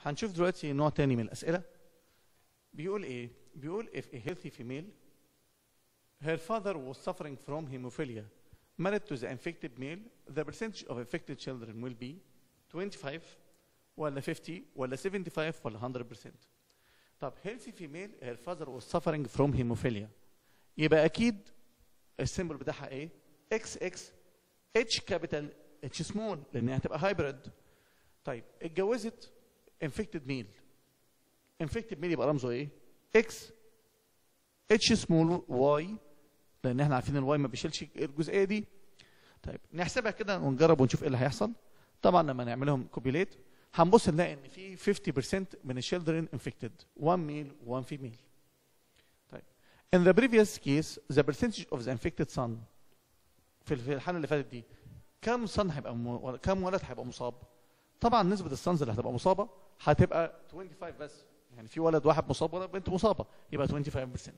هنشوف دلوقتي نوع تاني من الاسئله بيقول ايه بيقول if a healthy female her father was suffering from hemophilia married to the infected male the percentage of infected children will be 25 ولا 50 ولا 75 ولا 100% طب healthy female her father was suffering from hemophilia يبقى اكيد السيمبل بتاعها ايه اكس اكس اتش كابيتال اتش سمول لانها هتبقى هايبريد طيب اتجوزت انفكتد ميل انفكتد ميل يبقى رمزه ايه اكس اتش سمول واي لان احنا عارفين الواي ما بيشيلش الجزئيه دي طيب نحسبها كده ونجرب ونشوف ايه اللي هيحصل طبعا لما نعملهم كوبيليت هنبص نلاقي ان في 50% من الشيلدرن انفكتد 1 ميل 1 فيميل طيب in the previous case the percentage of the infected son في في الحاله اللي فاتت دي كم صن هيبقى م... كم ولد هيبقى مصاب طبعا نسبه الصنز اللي هتبقى مصابه هتبقى 25 بس يعني في ولد واحد مصاب ولا بنت مصابه يبقى 25%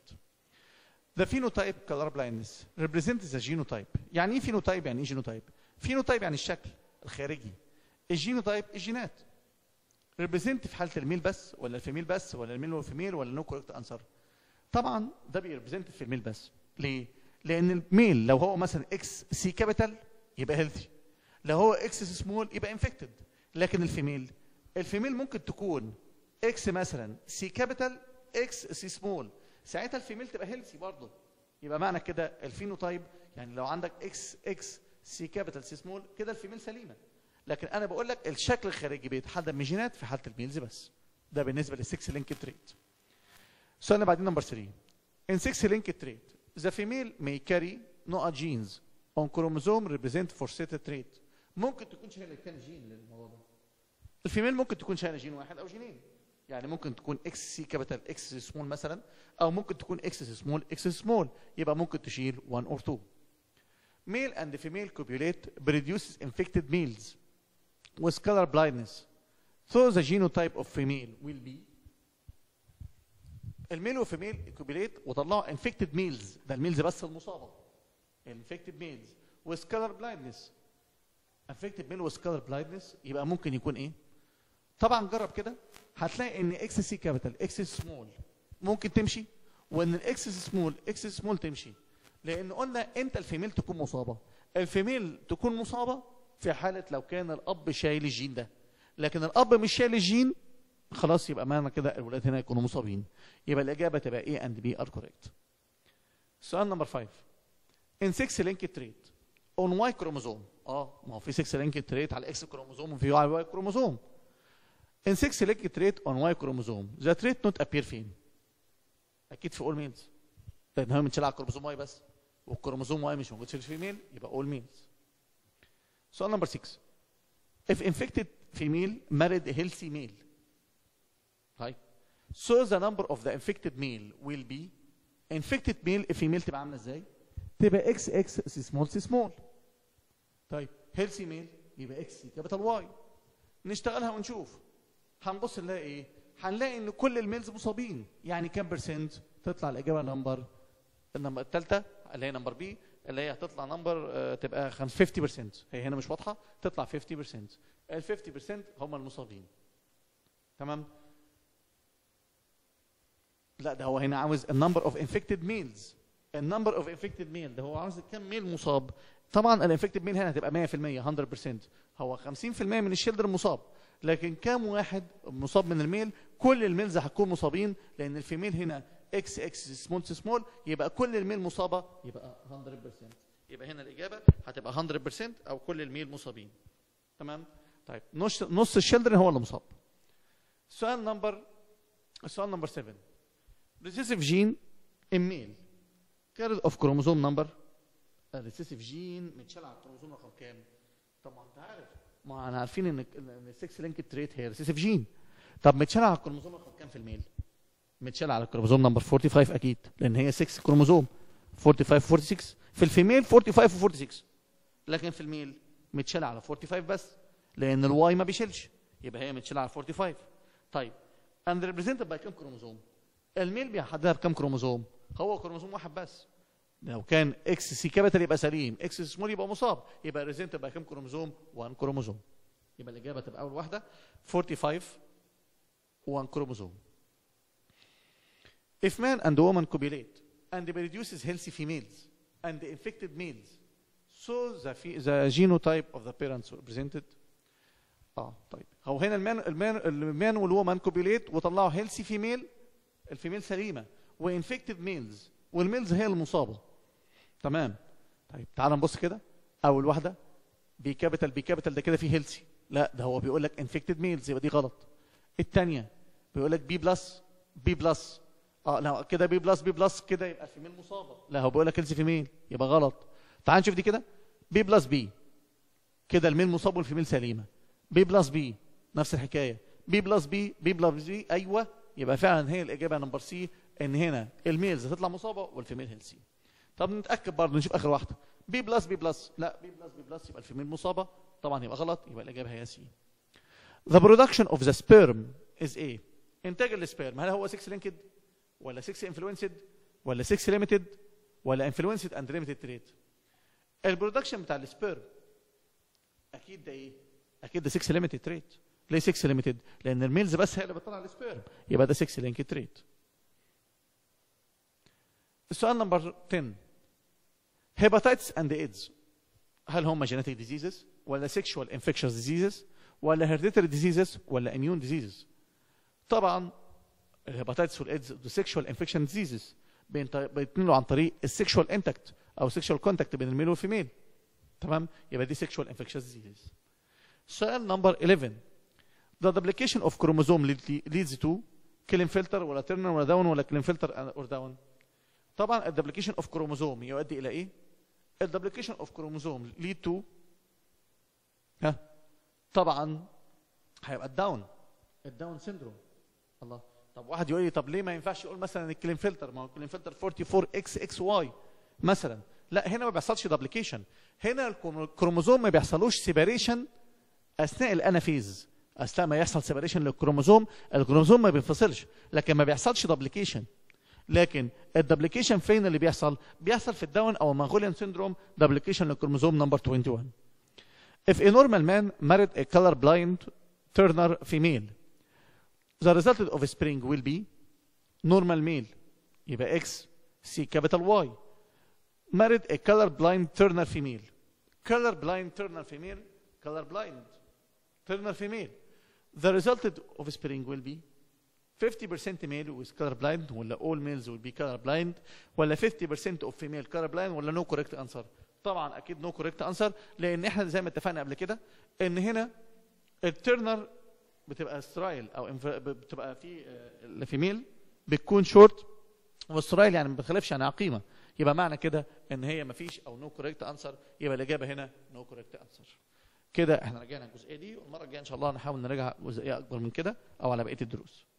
The phenotype color blindness represents the genotype يعني ايه phenotype يعني ايه genotype phenotype يعني الشكل الخارجي الجينوتايب الجينات represent في حاله الميل بس ولا الفيميل بس ولا الميل والفيميل ولا نو كوريكت انسر طبعا ده بيريبريزنت في الميل بس ليه لان الميل لو هو مثلا اكس سي كابيتال يبقى هيلثي لو هو اكس سمول يبقى انفكتد لكن الفيميل الفيميل ممكن تكون اكس مثلا سي كابيتال اكس سي سمول ساعتها الفيميل تبقى هيلثي برضه يبقى معنى كده الفينوتايب يعني لو عندك اكس اكس سي كابيتال سي سمول كده الفيميل سليمه لكن انا بقول لك الشكل الخارجي بيتحدد من جينات في حاله الميلز بس ده بالنسبه للسكس لينك تريت السؤال اللي بعدين نمبر 3 in 6 linked trait the female may carry نقط genes on chromosome represent for set trait ممكن تكون شايله كام جين للموضوع ده الفيميل ممكن تكون شايله جين واحد او جينين يعني ممكن تكون اكس سي كابيتال اكس سمول مثلا او ممكن تكون اكس سمول اكس سمول يبقى ممكن تشيل 1 or 2 male and female copulate produces infected males with color blindness so the genotype of female will be الميل والفيميل كوبيليت وطلعوا انفكتد ميلز ده الميلز بس المصابه انفكتد ميلز with color blindness انفكتد ميل with color blindness يبقى ممكن يكون ايه طبعا جرب كده هتلاقي ان اكس سي كابيتال اكس سمول ممكن تمشي وان الاكس سمول اكس سمول تمشي لان قلنا امتى الفيميل تكون مصابه الفيميل تكون مصابه في حاله لو كان الاب شايل الجين ده لكن الاب مش شايل الجين خلاص يبقى معنى كده الولاد هنا يكونوا مصابين يبقى الاجابه تبقى A and B are correct سؤال نمبر 5 in 6 linked trait on Y chromosome اه ما هو في 6 linked trait على X chromosome وفي على Y chromosome in 6 linked trait on Y chromosome the trait not appear فين اكيد في all males لان هو متشال على الكروموسوم Y بس والكروموسوم Y مش موجود في الفيميل يبقى all males سؤال نمبر 6 if infected female married a healthy male طيب so the number of the infected male will be infected male female تبقى عامله ازاي؟ تبقى اكس اكس سي سمول سي سمول طيب healthy male يبقى اكس سي كابيتال واي نشتغلها ونشوف هنبص نلاقي ايه؟ هنلاقي ان كل الميلز مصابين يعني كام برسنت؟ تطلع الاجابه نمبر النمبر الثالثه اللي هي نمبر بي اللي هي هتطلع نمبر آه تبقى 50% هي هنا مش واضحه تطلع 50% ال 50% هم المصابين تمام؟ لا ده هو هنا عاوز النمبر اوف انفكتد ميلز النمبر اوف انفكتد ميل ده هو عاوز كم ميل مصاب طبعا الانفكتد ميل هنا هتبقى 100% 100% هو 50% من الشيلدر مصاب لكن كام واحد مصاب من الميل كل الميلز هتكون مصابين لان الفيميل هنا اكس اكس سمول سمول يبقى كل الميل مصابه يبقى 100% يبقى هنا الاجابه هتبقى 100% او كل الميل مصابين تمام طيب نص نص الشيلدرن هو اللي مصاب سؤال نمبر السؤال نمبر 7 recessive gene in male carried of chromosome number الريسيسيف جين متشال على الكروموسوم رقم كام؟ طبعا انت عارف ما احنا عارفين ان السكس لينك تريت هي ريسيسيف جين طب متشال على الكروموسوم رقم كام في الميل؟ متشال على الكروموسوم نمبر 45 اكيد لان هي 6 كروموسوم 45 46 في الفيميل 45 و46 لكن في الميل متشال على 45 بس لان الواي ما بيشيلش يبقى هي متشال على 45 طيب and represented by كام كروموسوم؟ الميل بيحددها بكام كروموسوم؟ هو كروموسوم واحد بس لو كان اكس سي كابيتال يبقى سليم اكس سمول يبقى مصاب يبقى ريزنت بقى كام كروموسوم 1 كروموسوم يبقى الاجابه تبقى اول واحده 45 one chromosome. If man and woman copulate and produces healthy females and infected males, so the, phe- the genotype of the parents represented اه طيب هو هنا المان المان المان والومان كوبيليت وطلعوا هيلثي فيميل الفيميل سليمه وانفكتد ميلز والميلز هي المصابه تمام طيب تعال نبص كده اول واحده بي كابيتال بي كابيتال ده كده فيه هيلثي لا ده هو بيقول لك انفكتد ميلز يبقى دي غلط الثانيه بيقول لك بي بلس بي بلس اه لا كده بي بلس بي بلس كده يبقى الفيميل مصابه لا هو بيقول لك هيلثي فيميل يبقى غلط تعال نشوف دي كده بي بلس بي كده الميل مصاب والفيميل سليمه بي بلس بي نفس الحكايه بي بلس بي بي بلس بي ايوه يبقى فعلا هي الاجابه نمبر سي ان هنا الميلز هتطلع مصابه والفيميل هيلسي طب نتاكد برضه نشوف اخر واحده بي بلس بي بلس لا بي بلس بي بلس يبقى الفيميل مصابه طبعا يبقى غلط يبقى الاجابه هي سي The production of the sperm is ايه؟ انتاج السبيرم هل هو 6 لينكد ولا 6 انفلونسد ولا 6 ليميتد ولا انفلونسد اند ليميتد تريت؟ البرودكشن بتاع السبيرم اكيد ده ايه؟ اكيد ده 6 ليميتد تريت ليه 6 ليميتد؟ لان الميلز بس هي اللي بتطلع السبيرم يبقى ده 6 لينكد تريت السؤال نمبر 10 هيباتيتس اند ايدز هل هم جينيتك ديزيزز ولا سيكشوال انفكشنز ديزيزز ولا هيريديتري ديزيزز ولا اميون ديزيزز طبعا الهيباتيتس والايدز دول سيكشوال انفكشن ديزيزز بيتنقلوا عن طريق السيكشوال انتكت او سيكشوال كونتاكت بين الميل والفيميل تمام يبقى دي سيكشوال انفكشن ديزيزز سؤال نمبر 11 The duplication of chromosome lead- leads to كلينفلتر ولا ترنر ولا داون ولا كلينفلتر اور داون طبعا الدبليكيشن اوف كروموزوم يؤدي الى ايه؟ الدبليكيشن اوف كروموزوم ليد تو ها طبعا هيبقى الداون الداون سيندروم الله طب واحد يقول لي طب ليه ما ينفعش يقول مثلا الكلينفلتر ما هو الكلينفلتر 44 اكس اكس واي مثلا لا هنا ما بيحصلش دبليكيشن هنا الكروموزوم ما بيحصلوش سيباريشن اثناء الانافيز اثناء ما يحصل سيباريشن للكروموزوم الكروموزوم ما بينفصلش لكن ما بيحصلش دبليكيشن لكن الدبليكيشن فين اللي بيحصل بيحصل في الداون او المنغوليان سيندروم دبليكيشن للكروموزوم نمبر 21 if a normal man married a color blind Turner female the result of spring will be normal male يبقى X C capital Y married a color blind Turner female color blind Turner female color blind Turner female the result of spring will be 50% male with color blind ولا all males will be color blind ولا 50% of female color blind ولا no correct answer طبعا اكيد no correct answer لان احنا زي ما اتفقنا قبل كده ان هنا الترنر بتبقى سترايل او انف- بتبقى في آه، الفيميل بتكون شورت والسترايل يعني ما بتخلفش عن عقيمه يبقى معنى كده ان هي ما فيش او نو كوريكت انسر يبقى الاجابه هنا نو كوريكت انسر كده احنا رجعنا الجزئيه دي والمره الجايه ان شاء الله نحاول نراجع جزئيه اكبر من كده او على بقيه الدروس